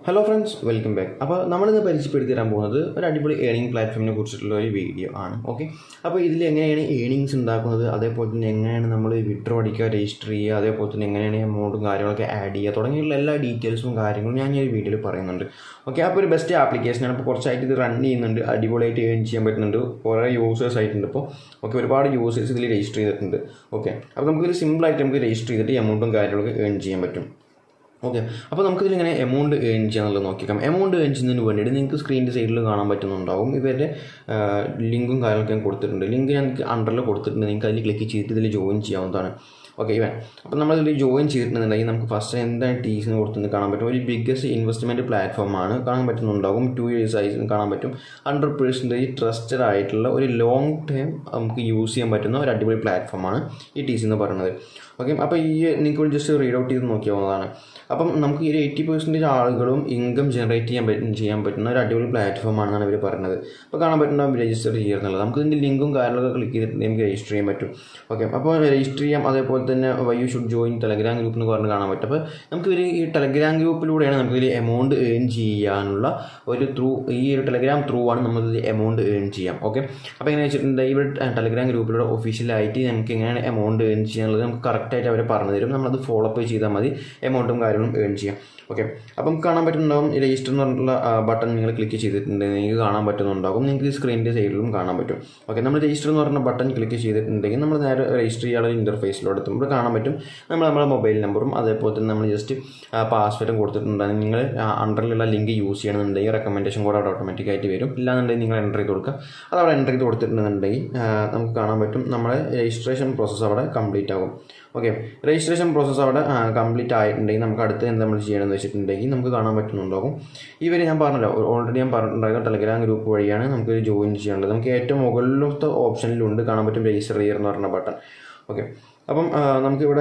hello friends welcome back അപ്പോൾ നമ്മളിന്ന് പരിചയപ്പെടുത്തി തരാൻ പോകുന്നത് ഒരു അടിപൊളി ഏണിംഗ് പ്ലാറ്റ്ഫോമിനെ കുറിച്ചിട്ടുള്ള ഒരു വീഡിയോ ആണ് ഓക്കെ അപ്പോൾ ഇതിൽ എങ്ങനെയാണ് ഏണിങ്സ് ഉണ്ടാക്കുന്നത് അതേപോലെ തന്നെ എങ്ങനെയാണ് നമ്മൾ വിഡ്രോ അടിക്കുക രജിസ്റ്റർ ചെയ്യുക അതേപോലെ തന്നെ എങ്ങനെയാണ് എമൗണ്ടും കാര്യങ്ങളൊക്കെ ആഡ് ചെയ്യുക തുടങ്ങിയുള്ള എല്ലാ ഡീറ്റെയിൽസും കാര്യങ്ങളും ഞാൻ ഈ ഒരു വീഡിയോയിൽ പറയുന്നുണ്ട് ഓക്കെ അപ്പോൾ ഒരു ബെസ്റ്റ് ആപ്ലിക്കേഷനാണ് ഇപ്പോൾ കുറച്ചായിട്ട് ഇത് റൺ ചെയ്യുന്നുണ്ട് അടിപൊളിയായിട്ട് ഏൺ ചെയ്യാൻ പറ്റുന്നുണ്ട് കുറേ യൂസേഴ്സ് ആയിട്ടുണ്ട് ഇപ്പോൾ ഓക്കെ ഒരുപാട് യൂസേഴ്സ് ഇതിൽ രജിസ്റ്റർ ചെയ്തിട്ടുണ്ട് ഓക്കെ അപ്പോൾ നമുക്കിത് സിമ്പിളായിട്ട് നമുക്ക് രജിസ്റ്റർ ചെയ്തിട്ട് എമൗണ്ടും കാര്യങ്ങളൊക്കെ ഏൺ ചെയ്യാൻ പറ്റും ഓക്കെ അപ്പോൾ നമുക്കിതിൽ ഇങ്ങനെ എമൗണ്ട് ഏൺ ചെയ്യാന്നുള്ളത് നോക്കിക്കാം എമൗണ്ട് ഏൺ ചെയ്യുന്നതിന് വേണ്ടിയിട്ട് നിങ്ങൾക്ക് സ്ക്രീനിൻ്റെ സൈഡിൽ കാണാൻ പറ്റുന്നുണ്ടാവും ഇവരുടെ ലിങ്കും കാര്യങ്ങളൊക്കെ ഞാൻ കൊടുത്തിട്ടുണ്ട് ലിങ്ക് ഞാൻ അണ്ടറിൽ കൊടുത്തിട്ടുണ്ട് നിങ്ങൾക്ക് അതിൽ ക്ലിക്ക് ചെയ്തിട്ട് ഇതിൽ ജോയിൻ ചെയ്യാവുന്നതാണ് ഓക്കെ ഇവൻ അപ്പോൾ നമ്മളിതിൽ ജോയിൻ ചെയ്തിട്ടുണ്ടെന്നുണ്ടെങ്കിൽ നമുക്ക് ഫസ്റ്റ് എന്താണ് ടീസിന് കൊടുത്തെന്ന് കാണാൻ പറ്റും ഒരു ബിഗ്ഗസ്റ്റ് ഇൻവെസ്റ്റ്മെൻറ്റ് പ്ലാറ്റ്ഫോമാണ് കാണാൻ പറ്റുന്നുണ്ടാകും ടു ഇയേഴ്സ് ആയി കാണാൻ പറ്റും ഹൺഡ്രഡ് പെർസെൻറ്റേജ് ട്രസ്റ്റഡ് ആയിട്ടുള്ള ഒരു ലോങ് ടൈം നമുക്ക് യൂസ് ചെയ്യാൻ പറ്റുന്ന ഒരു അടിപൊളി പ്ലാറ്റ്ഫോമാണ് ഈ ടീസി എന്ന് പറയുന്നത് ഓക്കെ അപ്പോൾ ഈ നിങ്ങൾക്ക് ജസ്റ്റ് റീഡ് ഔട്ട് ചെയ്ത് നോക്കിയാവുന്നതാണ് അപ്പം നമുക്ക് ഈ ഒരു എയ്റ്റി പെർസെൻറ്റേജ് ആളുകളും ഇൻകം ജനറേറ്റ് ചെയ്യാൻ പറ്റും ചെയ്യാൻ പറ്റുന്ന ഒരു അടിപൊളി പ്ലാറ്റ്ഫോമാണെന്നാണ് ഇവർ പറയുന്നത് അപ്പോൾ കാണാൻ പറ്റുന്ന രജിസ്റ്റർ ചെയ്യുന്നുള്ളത് നമുക്ക് ഇതിൻ്റെ ലിങ്കും കാര്യങ്ങളൊക്കെ ക്ലിക്ക് ചെയ്തിട്ട് നമുക്ക് രജിസ്റ്റർ ചെയ്യാൻ പറ്റും ഓക്കെ അപ്പോൾ രജിസ്റ്റർ ചെയ്യാം അതേപോലെ തന്നെ why you should join Telegram group എന്ന് പറഞ്ഞ് കാണാൻ പറ്റും അപ്പോൾ നമുക്ക് ഒരു ഈ ടെലഗ്രാം ഗ്രൂപ്പിലൂടെയാണ് നമുക്ക് ഇതിൽ എമൗണ്ട് ഏൺ ചെയ്യാനുള്ള ഒരു ത്രൂ ഈ ഒരു ടെലഗ്രാം ത്രൂ ആണ് നമുക്ക് എമൗണ്ട് ഏൺ ചെയ്യാം ഓക്കെ അപ്പോൾ എങ്ങനെ വെച്ചിട്ടുണ്ടെങ്കിൽ ഇവിടെ ടെലഗ്രാം ഗ്രൂപ്പിലൂടെ ഒഫീഷ്യലായിട്ട് നമുക്ക് എങ്ങനെയാണ് എമൗണ്ട് ഏൺ ചെയ്യാനുള്ളത് നമുക്ക് കറക്റ്റായിട്ട് അവർ പറഞ്ഞു തരും നമ്മളത് ഫോളോ അപ്പ് ചെയ്താൽ മതി എമൗണ്ടും കാര്യങ്ങളും ഏൺ ചെയ്യാം ഓക്കെ അപ്പം കാണാൻ പറ്റുന്നുണ്ടാവും ഈ രജിസ്റ്റർ എന്ന് പറഞ്ഞിട്ടുള്ള ബട്ടൺ നിങ്ങൾ ക്ലിക്ക് ചെയ്തിട്ടുണ്ടെങ്കിൽ നിങ്ങൾക്ക് കാണാൻ പറ്റുന്നുണ്ടാകും നിങ്ങൾക്ക് സ്ക്രീനിൻ്റെ സൈഡിലും കാണാൻ പറ്റും ഓക്കെ നമ്മൾ രജിസ്റ്റർ എന്ന് പറഞ്ഞ ബട്ടൺ ക്ലിക്ക് ചെയ്തിട്ടുണ്ടെങ്കിൽ നമ്മൾ നേരെ രജിസ്റ്റർ ചെയ്യാനുള്ള ഇൻ്റർഫേസിലോട്ട് എത്തും ഇവിടെ കാണാൻ പറ്റും നമ്മൾ നമ്മുടെ മൊബൈൽ നമ്പറും അതേപോലെ തന്നെ നമ്മൾ ജസ്റ്റ് പാസ്വേഡും കൊടുത്തിട്ടുണ്ടെങ്കിൽ നിങ്ങൾ അണ്ടറിലുള്ള ലിങ്ക് യൂസ് ചെയ്യണമെന്നുണ്ടെങ്കിൽ റെക്കമെൻഡേഷൻ കോഡ് അവിടെ ഓട്ടോമാറ്റിക്കായിട്ട് വരും ഇല്ലാന്നുണ്ടെങ്കിൽ നിങ്ങൾ എൻ്റർ ചെയ്ത് കൊടുക്കുക അത് അവിടെ എൻ്റർ ചെയ്ത് കൊടുത്തിട്ടുണ്ടെന്നുണ്ടെങ്കിൽ നമുക്ക് കാണാൻ പറ്റും നമ്മുടെ രജിസ്ട്രേഷൻ പ്രോസസ്സ് അവിടെ കംപ്ലീറ്റ് ആകും ഓക്കെ രജിസ്ട്രേഷൻ പ്രോസസ്സ് അവിടെ കംപ്ലീറ്റ് ആയിട്ടുണ്ടെങ്കിൽ നമുക്ക് അടുത്ത് എന്താ നമ്മൾ ചെയ്യണമെന്ന് വെച്ചിട്ടുണ്ടെങ്കിൽ നമുക്ക് കാണാൻ പറ്റുന്നുണ്ടാകും ഇവർ ഞാൻ പറഞ്ഞല്ലോ ഓൾറെഡി ഞാൻ പറഞ്ഞിട്ടുണ്ടാകും ടെലഗ്രാം ഗ്രൂപ്പ് വഴിയാണ് നമുക്ക് ജോയിൻ ചെയ്യാനുള്ളത് നമുക്ക് ഏറ്റവും മുകളിലത്തെ ഓപ്ഷനിലുണ്ട് കാണാൻ പറ്റും രജിസ്റ്റർ ചെയ്യർ എന്ന് പറഞ്ഞ ബട്ടൺ ഓക്കെ അപ്പം നമുക്കിവിടെ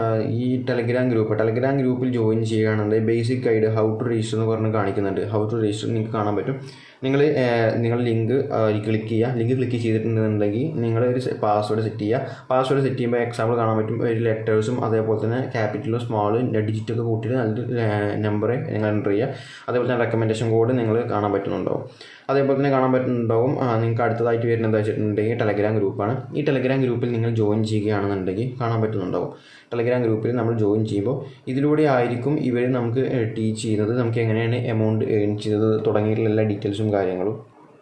ഈ ടെലഗ്രാം ഗ്രൂപ്പ് ടെലഗ്രാം ഗ്രൂപ്പിൽ ജോയിൻ ചെയ്യുകയാണെന്നുണ്ടെങ്കിൽ basic guide how to register എന്ന് പറഞ്ഞ് കാണിക്കുന്നുണ്ട് ഹൗ ടു രജിസ്റ്റർ നിങ്ങൾക്ക് കാണാൻ പറ്റും നിങ്ങൾ നിങ്ങൾ ലിങ്ക് ക്ലിക്ക് ചെയ്യുക ലിങ്ക് ക്ലിക്ക് ചെയ്തിട്ടുണ്ടെന്നുണ്ടെങ്കിൽ നിങ്ങൾ ഒരു പാസ്വേഡ് സെറ്റ് ചെയ്യുക പാസ്വേഡ് സെറ്റ് ചെയ്യുമ്പോൾ എക്സാമ്പിൾ കാണാൻ പറ്റും ഒരു ലെറ്റേഴ്സും അതേപോലെ തന്നെ ക്യാപിറ്റലും സ്മോളും ഡിജിറ്റൊക്കെ കൂട്ടിയിട്ട് നല്ലൊരു നമ്പർ നിങ്ങൾ എൻ്റർ ചെയ്യുക അതേപോലെ തന്നെ റെക്കമെൻഡേഷൻ കോഡ് നിങ്ങൾ കാണാൻ പറ്റുന്നുണ്ടാവും അതേപോലെ തന്നെ കാണാൻ പറ്റുന്നുണ്ടാവും നിങ്ങൾക്ക് അടുത്തതായിട്ട് വരുന്നത് എന്താ വെച്ചിട്ടുണ്ടെങ്കിൽ ടെലഗ്രാം ഗ്രൂപ്പാണ് ഈ ടെലഗ്രാം ഗ്രൂപ്പിൽ നിങ്ങൾ ജോയിൻ ചെയ്യുകയാണെന്നുണ്ടെങ്കിൽ കാണാൻ പറ്റുന്നുണ്ടാവും ടെലഗ്രാം ഗ്രൂപ്പിൽ നമ്മൾ ജോയിൻ ചെയ്യുമ്പോൾ ഇതിലൂടെ ആയിരിക്കും ഇവർ നമുക്ക് ടീച്ച് ചെയ്യുന്നത് നമുക്ക് എങ്ങനെയാണ് എമൗണ്ട് ഏൺ ചെയ്തത് തുടങ്ങിയിട്ടുള്ള എല്ലാ ഡീറ്റെയിൽസും കാര്യങ്ങളും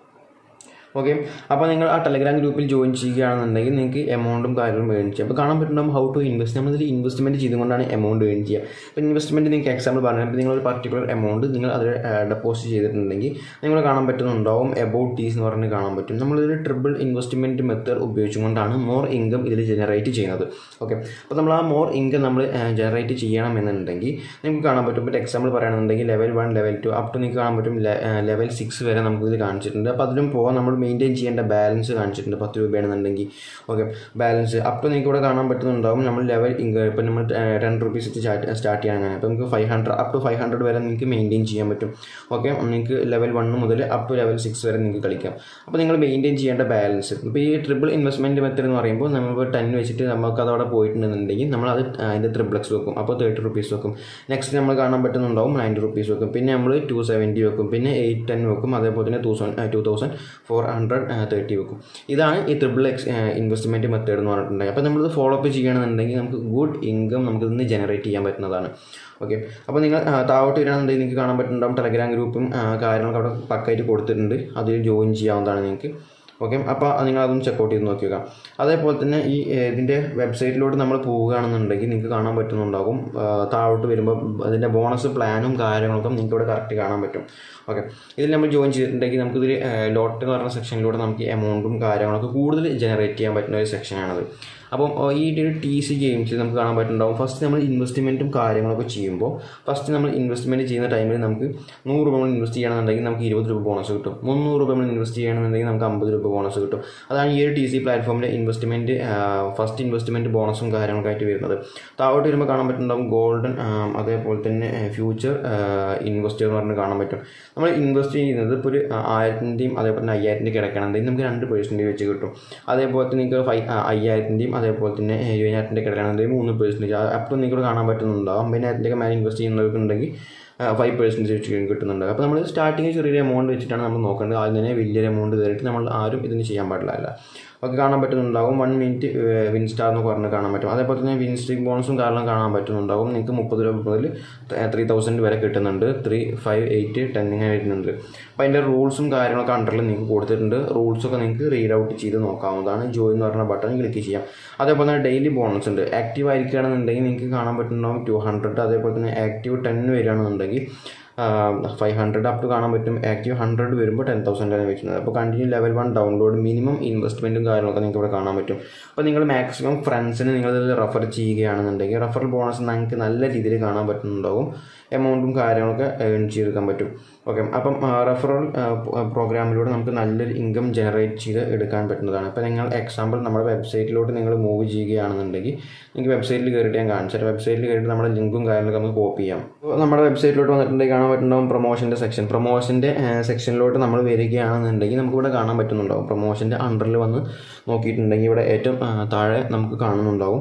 ഓക്കെ അപ്പോൾ നിങ്ങൾ ആ ടെലഗ്രാം ഗ്രൂപ്പിൽ ജോയിൻ ചെയ്യുകയാണെന്നുണ്ടെങ്കിൽ നിങ്ങൾക്ക് എമൗണ്ടും കാര്യങ്ങളും ഏൺ ചെയ്യാം അപ്പോൾ കാണാൻ പറ്റുന്നുണ്ടാവും ഹൗ ടു ഇൻവെസ്റ്റ് നമ്മളിതിൽ ഇൻവെസ്റ്റ്മെൻറ്റ് ചെയ്തുകൊണ്ടാണ് എമൗണ്ട് ഏൺ ചെയ്യുക അപ്പോൾ ഇൻവെസ്റ്റ്മെൻറ്റ് നിങ്ങൾക്ക് എക്സാമ്പിൾ പറഞ്ഞാൽ ഇപ്പോൾ നിങ്ങൾ ഒരു പർട്ടിക്കുലർ എമൗണ്ട് നിങ്ങൾ അതിൽ ഡെപ്പോസിറ്റ് ചെയ്തിട്ടുണ്ടെങ്കിൽ നിങ്ങൾ കാണാൻ പറ്റുന്നുണ്ടാവും എബൌട്ട് ടീസ് എന്ന് പറഞ്ഞ് കാണാൻ പറ്റും നമ്മളിതൊരു ട്രിപ്പിൾ ഇൻവെസ്റ്റ്മെൻറ്റ് മെത്തേഡ് ഉപയോഗിച്ചുകൊണ്ടാണ് മോർ ഇൻകം ഇതിൽ ജനറേറ്റ് ചെയ്യുന്നത് ഓക്കെ അപ്പോൾ നമ്മൾ ആ മോർ ഇൻകം നമ്മൾ ജനറേറ്റ് ചെയ്യണമെന്നുണ്ടെങ്കിൽ നിങ്ങൾക്ക് കാണാൻ പറ്റും ഇപ്പോൾ എക്സാമ്പിൾ പറയുകയാണെന്നുണ്ടെങ്കിൽ level one level two up to നിങ്ങൾക്ക് കാണാൻ പറ്റും ലെവൽ സിക്സ് വരെ നമുക്കിതിൽ കാണിച്ചിട്ടുണ്ട് അപ്പോൾ അതിലും പോകാൻ നമ്മൾ മെയിൻറ്റെയിൻ ചെയ്യേണ്ട ബാലൻസ് കാണിച്ചിട്ടുണ്ട് പത്ത് രൂപയാണെന്നുണ്ടെങ്കിൽ ഓക്കെ ബാലൻസ് അപ്പോൾ നിങ്ങൾക്ക് ഇവിടെ കാണാൻ പറ്റുന്നുണ്ടാവും നമ്മൾ ലെവൽ ഇപ്പം നമ്മൾ ടെൻ റുപ്പീസ് വെച്ച് സ്റ്റാർട്ട് ചെയ്യാൻ അങ്ങനെ അപ്പോൾ നിങ്ങൾക്ക് five hundred up to five hundred വരെ നിങ്ങൾക്ക് മെയിൻറ്റെയിൻ ചെയ്യാൻ പറ്റും ഓക്കെ നിങ്ങൾക്ക് ലെവൽ വൺ മുതൽ അപ്പ് ടു ലെവൽ സിക്സ് വരെ നിങ്ങൾക്ക് കളിക്കാം അപ്പോൾ നിങ്ങൾ മെയിൻറ്റെയിൻ ചെയ്യേണ്ട ബാലൻസ് ഇപ്പോൾ ഈ ട്രിപ്പിൾ ഇൻവെസ്റ്റ്മെൻറ്റ് മെത്തേഡ് എന്ന് പറയുമ്പോൾ നമ്മൾ ടെൻ വെച്ചിട്ട് നമുക്ക് അതവിടെ പോയിട്ടുണ്ടെന്നുണ്ടെങ്കിൽ നമ്മൾ അത് അതിൻ്റെ ട്രിപ്പിൾക്സ് വെക്കും അപ്പോൾ തേർട്ടി റുപ്പീസ് വെക്കും നെക്സ്റ്റ് നമ്മൾ കാണാൻ പറ്റുന്നുണ്ടാവും നയൻറ്റി റുപ്പീസ് വെക്കും പിന്നെ നമ്മൾ ടു സെവൻറ്റി വെക്കും പിന്നെ എയ്റ്റ് ടെൻ വെക്കും അതേപോലെ തന്നെ two two thousand four hundred thirty വെക്കും ഇതാണ് ഈ ട്രിപ്പിൾ എക്സ് ഇൻവെസ്റ്റ്മെൻറ്റ് മെത്തേഡ് എന്ന് പറഞ്ഞിട്ടുണ്ടെങ്കിൽ അപ്പോൾ നമ്മളിത് ഫോളോ അപ്പ് ചെയ്യണമെന്നുണ്ടെങ്കിൽ നമുക്ക് ഗുഡ് ഇൻകം നമുക്ക് ഇതിന് ജനറേറ്റ് ചെയ്യാൻ പറ്റുന്നതാണ് ഓക്കെ അപ്പോൾ നിങ്ങൾ താഴോട്ട് വരികയാണെന്നുണ്ടെങ്കിൽ നിങ്ങൾക്ക് കാണാൻ പറ്റുന്നുണ്ടാവും ടെലഗ്രാം ഗ്രൂപ്പും കാര്യങ്ങളൊക്കെ അവിടെ പക്കായിട്ട് കൊടുത്തിട്ടുണ്ട് അതിൽ ജോയിൻ ചെയ്യാവുന്നതാണ് നിങ്ങൾക്ക് ഓക്കെ അപ്പോൾ നിങ്ങൾ അതൊന്ന് ചെക്കൗട്ട് ചെയ്ത് നോക്കുക അതേപോലെ തന്നെ ഈ ഇതിൻ്റെ വെബ്സൈറ്റിലോട്ട് നമ്മൾ പോവുകയാണെന്നുണ്ടെങ്കിൽ നിങ്ങൾക്ക് കാണാൻ പറ്റുന്നുണ്ടാകും താഴോട്ട് വരുമ്പോൾ അതിൻ്റെ ബോണസ് പ്ലാനും കാര്യങ്ങളൊക്കെ നിങ്ങൾക്ക് ഇവിടെ കറക്റ്റ് കാണാൻ പറ്റും ഓക്കെ ഇതിൽ നമ്മൾ ജോയിൻ ചെയ്തിട്ടുണ്ടെങ്കിൽ നമുക്കിതിൽ ലോട്ട് എന്ന് പറഞ്ഞ സെക്ഷനിലൂടെ നമുക്ക് എമൗണ്ടും കാര്യങ്ങളൊക്കെ കൂടുതൽ ജനറേറ്റ് ചെയ്യാൻ പറ്റുന്ന ഒരു സെക്ഷനാണത് അപ്പം ഈ ഒരു ടി സി ഗെയിംസിൽ നമുക്ക് കാണാൻ പറ്റുന്നുണ്ടാവും ഫസ്റ്റ് നമ്മൾ ഇൻവെസ്റ്റ്മെൻറ്റും കാര്യങ്ങളൊക്കെ ചെയ്യുമ്പോൾ ഫസ്റ്റ് നമ്മൾ ഇൻവെസ്റ്റ്മെൻറ്റ് ചെയ്യുന്ന ടൈമിൽ നമുക്ക് നൂറ് രൂപ നമ്മൾ ഇൻവെസ്റ്റ് ചെയ്യണമെന്നുണ്ടെങ്കിൽ നമുക്ക് ഇരുപത് രൂപ ബോണസ് കിട്ടും മുന്നൂറ് രൂപ നമ്മൾ ഇൻവെസ്റ്റ് ചെയ്യണമെന്നുണ്ടെങ്കിൽ നമുക്ക് അമ്പത് രൂപ ബോണസ് കിട്ടും അതാണ് ഈ ഒരു ടി സി പ്ലാറ്റ്ഫോമിലെ ഇൻവെസ്റ്റ്മെൻറ്റ് ഫസ്റ്റ് ഇൻവെസ്റ്റ്മെൻറ്റ് ബോണസും കാര്യങ്ങളൊക്കെ ആയിട്ട് വരുന്നത് താഴോട്ട് വരുമ്പോൾ കാണാൻ പറ്റുന്നുണ്ടാവും ഗോൾഡൻ അതേപോലെ തന്നെ ഫ്യൂച്ചർ ഇൻവെസ്റ്റർ എന്ന് പറഞ്ഞ് കാണാൻ പറ്റും നമ്മൾ ഇൻവെസ്റ്റ് ചെയ്യുന്നത് ഇപ്പോൾ ഒരു ആയിരത്തിൻ്റെയും അതേപോലെ തന്നെ അയ്യായിരത്തിൻ്റെ കിടക്കണമെന്നുണ്ടെങ്കിൽ നമുക്ക് രണ്ട് പേഴ്സൻറ്റേജ് വെച്ച് കിട്ടും അതേപോലെ തന്നെ നിങ്ങൾക്ക് ഫൈവ് അയ്യായിരത്തിൻ്റെയും അതേപോലെ തന്നെ എഴുപതിനായിരത്തിൻ്റെ കിടക്കണമെന്നുണ്ടെങ്കിൽ മൂന്ന് പേഴ്സൻറ്റേജ് അപ്പം നിങ്ങൾക്ക് കാണാൻ പറ്റുന്നുണ്ടാവും അമ്പതിനായിരത്തിൻ്റെ മേലെ ഇൻവെസ്റ്റ് ചെയ്യുന്നവർക്കുണ്ടെങ്കിൽ ഫൈവ് പെർസെൻറ്റേജ് വെച്ച് കിട്ടുന്നുണ്ട് അപ്പോൾ നമ്മൾ സ്റ്റാർട്ടിങ് ചെറിയൊരു എമൗണ്ട് വെച്ചിട്ടാണ് നമ്മൾ നോക്കേണ്ടത് ആദ്യം തന്നെ വലിയൊരു എമൗണ്ട് കയറിയിട്ട് നമ്മൾ ആരും ഇതിന് ചെയ്യാൻ പാടില്ല അല്ല ഒക്കെ കാണാൻ പറ്റുന്നുണ്ടാവും വൺ മിനിറ്റ് വിൻ സ്റ്റാർ എന്ന് പറഞ്ഞ് കാണാൻ പറ്റും അതേപോലെ തന്നെ വിൻ സ്ട്രീക്ക് ബോണസും കാരണം കാണാൻ പറ്റുന്നുണ്ടാവും നിങ്ങൾക്ക് മുപ്പത് രൂപ മുതൽ ത്രീ തൗസൻഡ് വരെ കിട്ടുന്നുണ്ട് ത്രീ ഫൈവ് എയ്റ്റ് ടെൻ ഇങ്ങനെ വരുന്നുണ്ട് അപ്പോൾ അതിൻ്റെ റൂൾസും കാര്യങ്ങളൊക്കെ അണ്ടറിൽ നിങ്ങൾക്ക് കൊടുത്തിട്ടുണ്ട് റൂൾസൊക്കെ നിങ്ങൾക്ക് റീഡ് ഔട്ട് ചെയ്ത് നോക്കാവുന്നതാണ് ജോയിൻ എന്ന് പറഞ്ഞ ബട്ടൺ ക്ലിക്ക് ചെയ്യാം അതേപോലെ തന്നെ ഡെയിലി ബോണസ് ഉണ്ട് ആക്റ്റീവ് ആയിരിക്കുകയാണെന്നുണ്ടെങ്കിൽ നിങ്ങൾക്ക് കാണാൻ പറ്റുന്നുണ്ടാവും ടു ഹൺഡ്രഡ് അതേപോലെ തന്നെ ആക്റ്റീവ് ടെൻ വരികയാണെന്നുണ്ടെങ്കിൽ ഫൈവ് ഹൺഡ്രഡ് അപ്പ് ടു കാണാൻ പറ്റും ആക്റ്റീവ് ഹൺഡ്രഡ് വരുമ്പോൾ ടെൻ തൗസൻഡ് ആണ് വെക്കുന്നത് അപ്പോൾ continue level one download minimum ഇൻവെസ്റ്റ്മെൻറ്റും കാര്യങ്ങളൊക്കെ നിങ്ങൾക്ക് ഇവിടെ കാണാൻ പറ്റും അപ്പോൾ നിങ്ങൾ മാക്സിമം ഫ്രണ്ട്സിന് നിങ്ങൾ റെഫർ ചെയ്യുകയാണെന്നുണ്ടെങ്കിൽ റെഫറൽ ബോണസ് നിങ്ങൾക്ക് നല്ല രീതിയിൽ കാണാൻ പറ്റുന്നുണ്ടാവും എമൗണ്ടും കാര്യങ്ങളൊക്കെ ഏൺ ചെയ്തെടുക്കാൻ പറ്റും ഓക്കെ അപ്പം റെഫറൽ പ്രോഗ്രാമിലൂടെ നമുക്ക് നല്ലൊരു ഇൻകം ജനറേറ്റ് ചെയ്ത് എടുക്കാൻ പറ്റുന്നതാണ് ഇപ്പോൾ നിങ്ങൾ എക്സാമ്പിൾ നമ്മുടെ വെബ്സൈറ്റിലോട്ട് നിങ്ങൾ മൂവ് ചെയ്യുകയാണെന്നുണ്ടെങ്കിൽ നിങ്ങൾക്ക് വെബ്സൈറ്റിൽ കയറിയിട്ട് ഞാൻ കാണിച്ചാൽ വെബ്സൈറ്റിൽ കയറിയിട്ട് നമ്മുടെ ലിങ്കും കാര്യങ്ങളൊക്കെ നമുക്ക് കോപ്പി ചെയ്യാം അപ്പോൾ നമ്മുടെ വെബ്സൈറ്റിലോട്ട് വന്നിട്ടുണ്ടെങ്കിൽ കാണാൻ പറ്റുന്നുണ്ടാവും പ്രൊമോഷൻ്റെ സെക്ഷൻ പ്രൊമോഷൻ്റെ സെക്ഷനിലോട്ട് നമ്മൾ വരികയാണെന്നുണ്ടെങ്കിൽ നമുക്കിവിടെ കാണാൻ പറ്റുന്നുണ്ടാവും പ്രൊമോഷൻ്റെ അണ്ടറിൽ വന്ന് നോക്കിയിട്ടുണ്ടെങ്കിൽ ഇവിടെ ഏറ്റവും താഴെ നമുക്ക് കാണുന്നുണ്ടാവും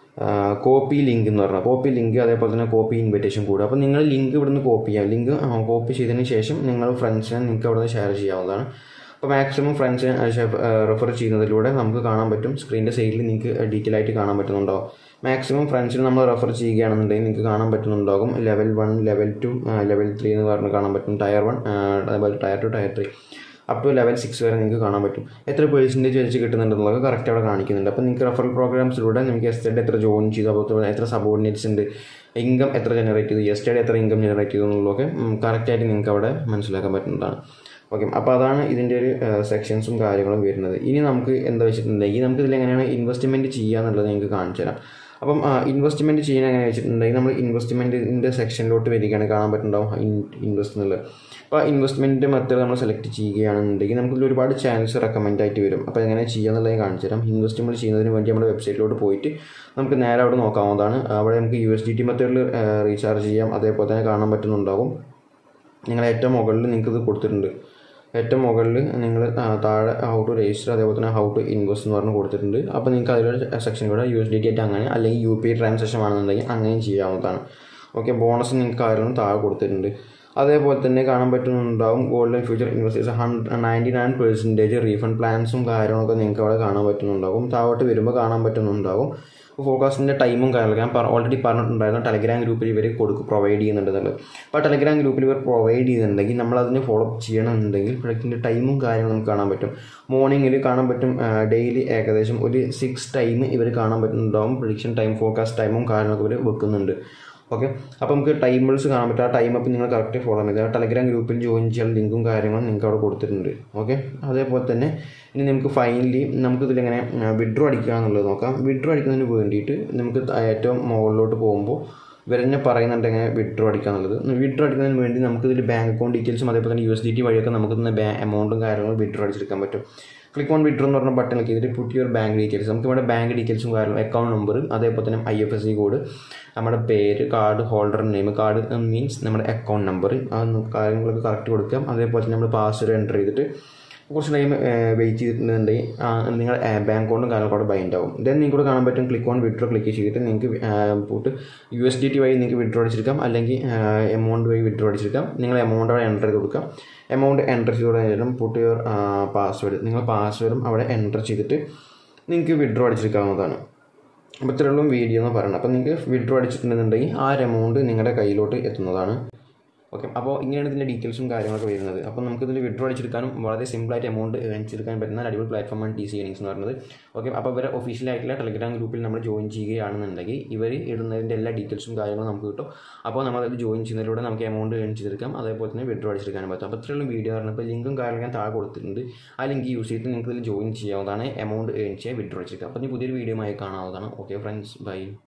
കോപ്പി ലിങ്ക് എന്ന് പറഞ്ഞാൽ കോപ്പി ലിങ്ക് അതേപോലെ തന്നെ കോപ്പി ഇൻവിറ്റേഷൻ കൂടും അപ്പോൾ നിങ്ങൾ ലിങ്ക് ഇവിടുന്ന് കോപ്പി ചെയ്യാം ലിങ്ക് കോപ്പി ചെയ്തതിന് ശേഷം നിങ്ങൾ ഫ്രണ്ട്സിനെ നിങ്ങൾക്ക് അവിടെ നിന്ന് ഷെയർ ചെയ്യാവുന്നതാണ് അപ്പോൾ മാക്സിമം ഫ്രണ്ട്സിനെ റെഫർ ചെയ്യുന്നതിലൂടെ നമുക്ക് കാണാൻ പറ്റും സ്ക്രീനിൻ്റെ സൈഡിൽ നിങ്ങൾക്ക് ഡീറ്റെയിൽ ആയിട്ട് കാണാൻ പറ്റുന്നുണ്ടാവും മാക്സിമം ഫ്രണ്ട്സിന് നമ്മൾ റെഫർ ചെയ്യുകയാണെന്നുണ്ടെങ്കിൽ നിങ്ങൾക്ക് കാണാൻ പറ്റുന്നുണ്ടാകും level one level two level three എന്ന് പറഞ്ഞ് കാണാൻ പറ്റും ടയർ വൺ അതേപോലെ tier two tier three up to level six വരെ നിങ്ങൾക്ക് കാണാൻ പറ്റും എത്ര പേഴ്സൻറ്റേജ് വെച്ച് കിട്ടുന്നുണ്ടെന്നുള്ളത് കറക്റ്റ് അവിടെ കാണിക്കുന്നുണ്ട് അപ്പോൾ നിങ്ങൾക്ക് റെഫറൽ പ്രോഗ്രാംസിലൂടെ നിങ്ങൾക്ക് എസ്റ്റേഡ് എത്ര ജോയിൻ ചെയ്തു അതുപോലെ എത്ര സബോർഡിനേറ്റ്സ് ഉണ്ട് ഇൻകം എത്ര ജനറേറ്റ് ചെയ്തു എസ്റ്റേഡ് എത്ര ഇൻകം ജനറേറ്റ് ചെയ്തു എന്നുള്ളതൊക്കെ കറക്റ്റായിട്ട് നിങ്ങൾക്ക് അവിടെ മനസ്സിലാക്കാൻ പറ്റുന്നതാണ് ഓക്കെ അപ്പോൾ അതാണ് ഇതിൻ്റെ ഒരു സെക്ഷൻസും കാര്യങ്ങളും വരുന്നത് ഇനി നമുക്ക് എന്താ വെച്ചിട്ടുണ്ടെങ്കിൽ നമുക്ക് ഇതിൽ എങ്ങനെയാണ് ഇൻവെസ്റ്റ്മെൻറ്റ് ചെയ്യുക എന്നുള്ളത് നിങ്ങൾക്ക് കാണിച്ചു തരാം അപ്പം ഇൻവെസ്റ്റ്മെൻറ്റ് ചെയ്യാൻ എങ്ങനെ വെച്ചിട്ടുണ്ടെങ്കിൽ നമ്മൾ ഇൻവെസ്റ്റ്മെൻറ്റിൻ്റെ സെക്ഷനിലോട്ട് വരികയാണ് കാണാൻ പറ്റുന്നുണ്ടാവും ഇൻവെസ്റ്റ് എന്നുള്ളത് അപ്പോൾ ഇൻവെസ്റ്റ്മെൻറ്റ് മെത്തേഡ് നമ്മൾ സെലക്ട് ചെയ്യുകയാണെന്നുണ്ടെങ്കിൽ നമുക്ക് ഇതിൽ ഒരുപാട് ചാനൽസ് റെക്കമെൻഡ് ആയിട്ട് വരും അപ്പോൾ എങ്ങനെ ചെയ്യുക എന്നുള്ളത് ഞാൻ കാണിച്ചു തരാം ഇൻവെസ്റ്റ്മെൻറ്റ് ചെയ്യുന്നതിന് വേണ്ടി നമ്മുടെ വെബ്സൈറ്റിലോട്ട് പോയിട്ട് നമുക്ക് നേരെ അവിടെ നോക്കാവുന്നതാണ് അവിടെ നമുക്ക് യു എസ് ഡി ടി മെത്തേഡിൽ റീചാർജ് ചെയ്യാം അതേപോലെ തന്നെ കാണാൻ പറ്റുന്നുണ്ടാവും നിങ്ങൾ ഏറ്റവും മുകളിൽ നിങ്ങൾക്ക് ഇത് കൊടുത്തിട്ടുണ്ട് ഏറ്റവും മുകളിൽ നിങ്ങൾ താഴെ ഹൗ ടു രജിസ്റ്റർ അതേപോലെ തന്നെ ഹൗ ടു ഇൻവെസ്റ്റ് എന്ന് പറഞ്ഞ് കൊടുത്തിട്ടുണ്ട് അപ്പോൾ നിങ്ങൾക്ക് അതിലൊരു സെക്ഷൻ കൂടെ യു എസ് ഡി ടി ആയിട്ട് അങ്ങനെ അല്ലെങ്കിൽ യു പി ഐ ട്രാൻസാക്ഷൻ ആണെന്നുണ്ടെങ്കിൽ അങ്ങനെയും ചെയ്യാവുന്നതാണ് ഓക്കെ ബോണസ് നിങ്ങൾക്ക് കാര്യങ്ങളും താഴെ കൊടുത്തിട്ടുണ്ട് അതേപോലെ തന്നെ കാണാൻ പറ്റുന്നുണ്ടാവും golden future investors hundred ninety nine percentage refund പ്ലാൻസും കാര്യങ്ങളൊക്കെ നിങ്ങൾക്ക് അവിടെ കാണാൻ പറ്റുന്നുണ്ടാവും താഴോട്ട് വരുമ്പോൾ കാണാൻ പറ്റുന്നുണ്ടാവും ഫോക്കസിൻ്റെ ടൈമും കാര്യങ്ങളൊക്കെ ഞാൻ ഓൾറെഡി പറഞ്ഞിട്ടുണ്ടായിരുന്നു ടെലഗ്രാം ഗ്രൂപ്പിൽ ഇവർ കൊടുക്കും പ്രൊവൈഡ് ചെയ്യുന്നുണ്ടെന്നുള്ളത് അപ്പോൾ ടെലഗ്രാം ഗ്രൂപ്പിൽ ഇവർ പ്രൊവൈഡ് ചെയ്യുന്നുണ്ടെങ്കിൽ നമ്മൾ അതിന് ഫോളോ അപ്പ് ചെയ്യണമെന്നുണ്ടെങ്കിൽ പ്രൊഡക്റ്റിൻ്റെ ടൈമും കാര്യങ്ങളും നമുക്ക് കാണാൻ പറ്റും മോർണിംഗിൽ കാണാൻ പറ്റും ഡെയിലി ഏകദേശം ഒരു സിക്സ് ടൈം ഇവർ കാണാൻ പറ്റുന്നുണ്ടാവും പ്രൊഡിക്ഷൻ ടൈം ഫോർകാസ്റ്റ് ടൈമും കാര്യങ്ങളൊക്കെ ഇവർ വെക്കുന്നുണ്ട് ഓക്കെ അപ്പോൾ നമുക്ക് ടൈമേഴ്സ് കാണാൻ പറ്റും ആ ടൈം അപ്പോൾ നിങ്ങൾ കറക്റ്റ് ഫോളോ ചെയ്യുക ടെലഗ്രാം ഗ്രൂപ്പിൽ ജോയിൻ ചെയ്യാൻ ലിങ്കും കാര്യങ്ങളും നിങ്ങൾക്ക് അവിടെ കൊടുത്തിട്ടുണ്ട് ഓക്കെ അതേപോലെ തന്നെ ഇനി നമുക്ക് ഫൈനലി നമുക്ക് ഇതിലെങ്ങനെ വിഡ്രോ അടിക്കുക എന്നുള്ളത് നോക്കാം വിഡ്രോ അടിക്കുന്നതിന് വേണ്ടിയിട്ട് നമുക്ക് ഏറ്റവും മുകളിലോട്ട് പോകുമ്പോൾ ഇവരെന്നെ പറയുന്നുണ്ട് എങ്ങനെ വിഡ്രോ അടിക്കുക എന്നുള്ളത് വിഡ്രോ അടിക്കുന്നതിന് വേണ്ടി നമുക്ക് ഇതിൽ ബാങ്ക് അക്കൗണ്ട് ഡീറ്റെയിൽസും അതേപോലെ തന്നെ യു എസ് ഡി ടി വഴിയൊക്കെ നമുക്ക് തന്നെ ബാ എമൗണ്ടും കാര്യങ്ങളും വിഡ്രോ അടിച്ചെടുക്കാൻ പറ്റും ക്ലിക്ക് ഓൺ വിഡ്രോ എന്ന് പറഞ്ഞ ബട്ടൺ ക്ലിക്ക് ചെയ്തിട്ട് പുട്ട് യുവർ ബാങ്ക് ഡീറ്റെയിൽസ് നമുക്ക് ഇവിടെ ബാങ്ക് ഡീറ്റെയിൽസും കാര്യങ്ങളും അക്കൗണ്ട് നമ്പർ അതേപോലെ തന്നെ I F S C code നമ്മുടെ പേര് card holder name card means നമ്മുടെ അക്കൗണ്ട് നമ്പർ ആ കാര്യങ്ങളൊക്കെ കറക്റ്റ് കൊടുക്കാം അതേപോലെ തന്നെ നമ്മൾ പാസ്വേഡ് എൻ്റർ ചെയ്തിട്ട് കുറച്ച് ടൈം വെയിറ്റ് ചെയ്തിട്ടുണ്ടെങ്കിൽ നിങ്ങൾ ബാങ്ക് അക്കൗണ്ടും കാര്യങ്ങളും അവിടെ ബൈൻഡ് ആവും ദെൻ നിങ്ങൾക്ക് ഇവിടെ കാണാൻ പറ്റും ക്ലിക്ക് ഓൺ വിഡ്രോ ക്ലിക്ക് ചെയ്തിട്ട് നിങ്ങൾക്ക് പോയിട്ട് യു എസ് ഡി ടി വഴി നിങ്ങൾക്ക് വിഡ്രോ അടിച്ചെടുക്കാം അല്ലെങ്കിൽ എമൗണ്ട് വഴി വിഡ്രോ അടിച്ചെടുക്കാം നിങ്ങൾ എമൗണ്ട് അവിടെ എൻ്റർ ചെയ്ത് കൊടുക്കാം എമൗണ്ട് എൻ്റർ ചെയ്ത് കഴിഞ്ഞാലും പുട്ട് യുവർ പാസ്വേഡ് നിങ്ങൾ പാസ്വേഡും അവിടെ എൻ്റർ ചെയ്തിട്ട് നിങ്ങൾക്ക് വിഡ്രോ അടിച്ചെടുക്കാവുന്നതാണ് അപ്പോൾ ഇത്രയുള്ളൂ വീഡിയോ എന്ന് പറയുന്നത് അപ്പോൾ നിങ്ങൾക്ക് വിഡ്രോ അടിച്ചിട്ടുണ്ടെന്നുണ്ടെങ്കിൽ ആ ഒരു എമൗണ്ട് നിങ്ങളുടെ കയ്യിലോട്ട് എത്തുന്നതാണ് ഓക്കെ അപ്പോൾ ഇങ്ങനെയാണ് ഇതിൻ്റെ ഡീറ്റെയിൽസും കാര്യങ്ങളൊക്കെ വരുന്നത് അപ്പോൾ നമുക്ക് ഇതിൽ വിഡ്രോ അടിച്ചെടുക്കാനും വളരെ സിമ്പിളായിട്ട് എമൗണ്ട് ഏണിച്ചെടുക്കാൻ പറ്റുന്ന ഒരു അടിപൊളി പ്ലാറ്റ്ഫോമാണ് ടി സി ഏണിങ്സ് എന്ന് പറയുന്നത് ഓക്കെ അപ്പോൾ ഇവരെ ഒഫീഷ്യലായിട്ടുള്ള ടെലഗ്രാം ഗ്രൂപ്പിൽ നമ്മൾ ജോയിൻ ചെയ്യുകയാണെന്നുണ്ടെങ്കിൽ ഇവർ ഇടുന്നതിൻ്റെ എല്ലാ ഡീറ്റെയിൽസും കാര്യങ്ങളും നമുക്ക് കിട്ടും അപ്പോൾ നമ്മൾ അതിൽ ജോയിൻ ചെയ്യുന്നതിലൂടെ നമുക്ക് എമൗണ്ട് ഏൺ ചെയ്തെടുക്കാം അതേപോലെ തന്നെ വിഡ്രോ അടിച്ചെടുക്കാനും പറ്റും അപ്പോൾ ഇത്രയുള്ള വീഡിയോ പറയുന്നത് ഇപ്പോൾ ലിങ്കും കാര്യങ്ങളും ഞാൻ താഴെ കൊടുത്തിട്ടുണ്ട് ആ ലിങ്ക് യൂസ് ചെയ്തിട്ട് നിങ്ങൾക്ക് ഇതിൽ ജോയിൻ ചെയ്യാവുന്നതാണ് എമൗണ്ട് ഏൺ ചെയ്യാൻ വിഡ്രോ അടിച്ചെടുക്കാം അപ്പോൾ ഇനി പുതിയൊരു വീഡിയോ ആയി കാണാവുന്നതാണ് ഓക്കെ ഫ്രണ്ട്സ് ബൈ